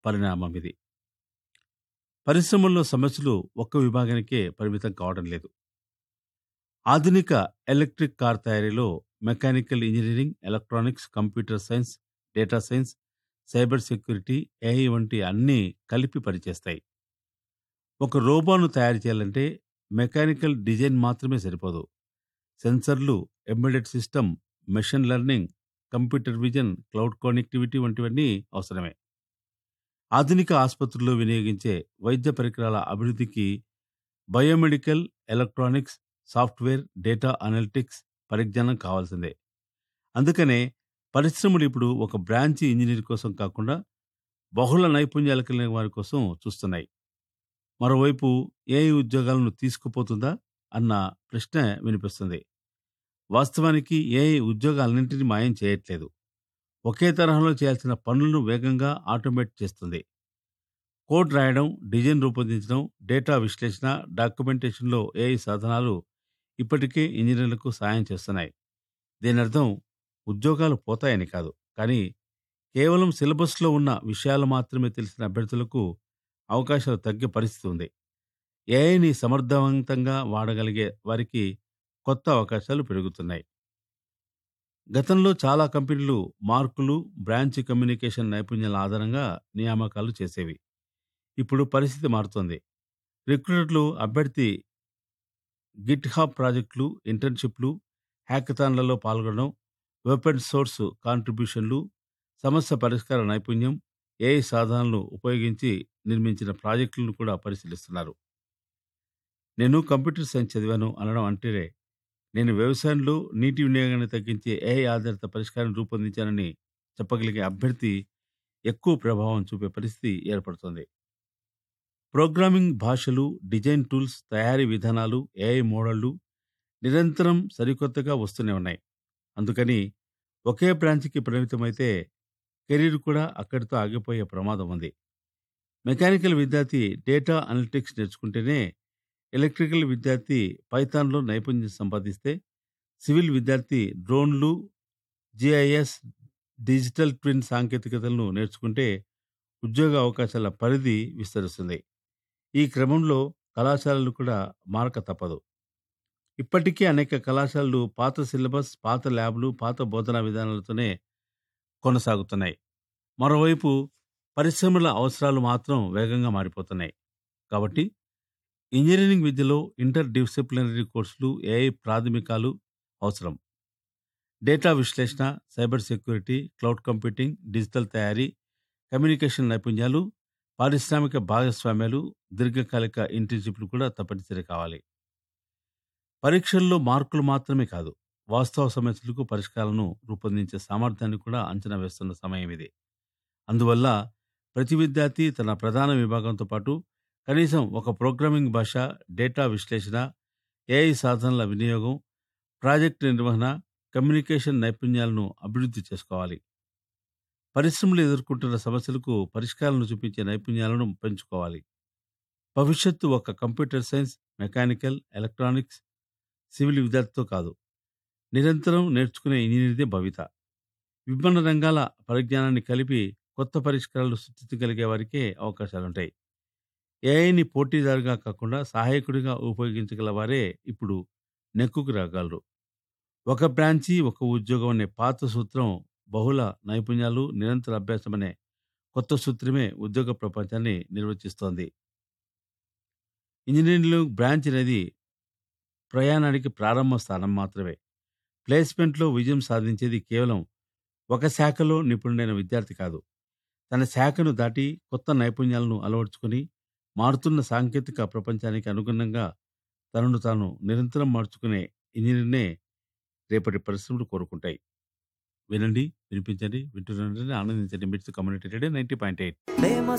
పరిణామం ఇది పరిశ్రమల్లో సమస్యలు ఒక్క విభాగానికే పరిమితం కావడం లేదు ఆధునిక ఎలక్ట్రిక్ కార్ తయారీలో mechanical engineering electronics computer science data science cyber security AI వంటి అన్నీ కలిపి పనిచేస్తాయి ఒక రోబోను తయారు చేయాలంటే మెకానికల్ డిజైన్ మాత్రమే సరిపోదు సెన్సర్లు embedded system machine learning computer vision cloud connectivity వంటివన్నీ అవసరమే ఆధునిక ఆసుపత్రుల్లో వినియోగించే వైద్య పరికరాల అభివృద్ధికి biomedical electronics software data analytics పరిజ్ఞానం కావాల్సిందే అందుకనే పరిశ్రమలు ఇప్పుడు ఒక బ్రాంచి ఇంజనీర్ కోసం కాకుండా బహుళ నైపుణ్యాలు కలిగిన వారి కోసం చూస్తున్నాయి మరోవైపు ఏఐ ఉద్యోగాలను తీసుకుపోతుందా అన్న ప్రశ్న వినిపిస్తుంది వాస్తవానికి ఏఐ ఉద్యోగాలన్నింటినీ మాయం చేయట్లేదు ఒకే తరహాలో చేయాల్సిన పనులను వేగంగా ఆటోమేట్ చేస్తుంది కోడ్ రాయడం డిజైన్ రూపొందించడం డేటా విశ్లేషణ డాక్యుమెంటేషన్లో ఏఐ సాధనాలు ఇప్పటికే ఇంజనీర్లకు సాయం చేస్తున్నాయి దీని అర్థం ఉద్యోగాలు పోతాయని కాదు కానీ కేవలం సిలబస్లో ఉన్న విషయాలు మాత్రమే తెలిసిన అభ్యర్థులకు అవకాశాలు తగ్గే పరిస్థితి ఉంది ఏఐని సమర్థవంతంగా వాడగలిగే వారికి కొత్త అవకాశాలు పెరుగుతున్నాయి గతంలో చాలా కంపెనీలు మార్కులు బ్రాంచ్ కమ్యూనికేషన్ నైపుణ్యాల ఆధారంగా నియామకాలు చేసేవి ఇప్పుడు పరిస్థితి మారుతోంది రిక్రూటర్లు అభ్యర్థి గిట్ హాబ్ ప్రాజెక్టులు ఇంటర్న్షిప్లు హ్యాకథాన్లలో పాల్గొనడం ఓపెన్ సోర్స్ కాంట్రిబ్యూషన్లు సమస్య పరిష్కార నైపుణ్యం ఏఐ సాధనాలను ఉపయోగించి నిర్మించిన ప్రాజెక్టులను కూడా పరిశీలిస్తున్నారు నేను కంప్యూటర్ సైన్స్ చదివాను అనడం అంటే నేను వ్యవసాయంలో నీటి వినియోగాన్ని తగ్గించే ఏఐ ఆధారిత పరిష్కారం రూపొందించానని చెప్పగలిగే అభ్యర్థి ఎక్కువ ప్రభావం చూపే పరిస్థితి ఏర్పడుతుంది ప్రోగ్రామింగ్ భాషలు డిజైన్ టూల్స్ తయారీ విధానాలు ఏఐ మోడళ్లు నిరంతరం సరికొత్తగా వస్తూనే ఉన్నాయి అందుకని ఒకే బ్రాంచ్కి పరిమితమైతే కెరీర్ కూడా అక్కడితో ఆగిపోయే ప్రమాదం ఉంది మెకానికల్ విద్యార్థి డేటా అనలిటిక్స్ నేర్చుకుంటేనే ఎలక్ట్రికల్ విద్యార్థి పైథాన్లో నైపుణ్యం సంపాదిస్తే సివిల్ విద్యార్థి డ్రోన్లు జిఐఎస్ డిజిటల్ ట్విన్ సాంకేతికతలను నేర్చుకుంటే ఉద్యోగ అవకాశాల పరిధి విస్తరిస్తుంది ఈ క్రమంలో కళాశాలలు కూడా మారక తప్పదు ఇప్పటికే అనేక కళాశాలలు పాత సిలబస్ పాత ల్యాబ్లు పాత బోధనా విధానాలతోనే కొనసాగుతున్నాయి మరోవైపు పరిశ్రమల అవసరాలు మాత్రం వేగంగా మారిపోతున్నాయి కాబట్టి ఇంజనీరింగ్ విద్యలో ఇంటర్ డిసిప్లినరీ కోర్సులు ఏఐ ప్రాథమికాలు అవసరం డేటా విశ్లేషణ cyber security cloud computing digital తయారీ కమ్యూనికేషన్ నైపుణ్యాలు పారిశ్రామిక భాగస్వామ్యాలు దీర్ఘకాలిక ఇంటర్న్షిప్లు కూడా తప్పనిసరి కావాలి పరీక్షల్లో మార్కులు మాత్రమే కాదు వాస్తవ సమస్యలకు పరిష్కారాలను రూపొందించే సామర్థ్యాన్ని కూడా అంచనా వేస్తున్న సమయం ఇది అందువల్ల ప్రతి విద్యార్థి తన ప్రధాన విభాగంతో పాటు కనీసం ఒక ప్రోగ్రామింగ్ భాష డేటా విశ్లేషణ ఏఐ సాధనల వినియోగం ప్రాజెక్ట్ నిర్వహణ కమ్యూనికేషన్ నైపుణ్యాలను అభివృద్ధి చేసుకోవాలి పరిశ్రమలు ఎదుర్కొంటున్న సమస్యలకు పరిష్కారాలను చూపించే నైపుణ్యాలను పెంచుకోవాలి భవిష్యత్తు ఒక computer science mechanical electronics civil విద్యార్థితో కాదు నిరంతరం నేర్చుకునే ఇంజనీర్దే భవిత విభిన్న రంగాల పరిజ్ఞానాన్ని కలిపి కొత్త పరిష్కారాలు సృష్టించగలిగే వారికే అవకాశాలుంటాయి ఏఐని పోటీదారుగా కాకుండా సహాయకుడిగా ఉపయోగించగల వారే ఇప్పుడు నెక్కుకు రాగలరు ఒక బ్రాంచి ఒక ఉద్యోగం అనే పాత సూత్రం బహుళ నైపుణ్యాలు నిరంతర అభ్యాసం అనే కొత్త సూత్రమే ఉద్యోగ ప్రపంచాన్ని నిర్వచిస్తోంది ఇంజనీరింగ్ బ్రాంచ్ అనేది ప్రయాణానికి ప్రారంభ స్థానం మాత్రమే ప్లేస్మెంట్లో విజయం సాధించేది కేవలం ఒక శాఖలో నిపుణుడైన విద్యార్థి కాదు తన శాఖను దాటి కొత్త నైపుణ్యాలను అలవర్చుకొని మారుతున్న సాంకేతిక ప్రపంచానికి అనుగుణంగా తనను తాను నిరంతరం మార్చుకునే ఇంజనీర్నే రేపటి పరిశ్రమలు కోరుకుంటాయి వినండి వినిపించండి వింటున్నారంటే ఆనందించండి MITS community radio ninety point eight ప్రేమ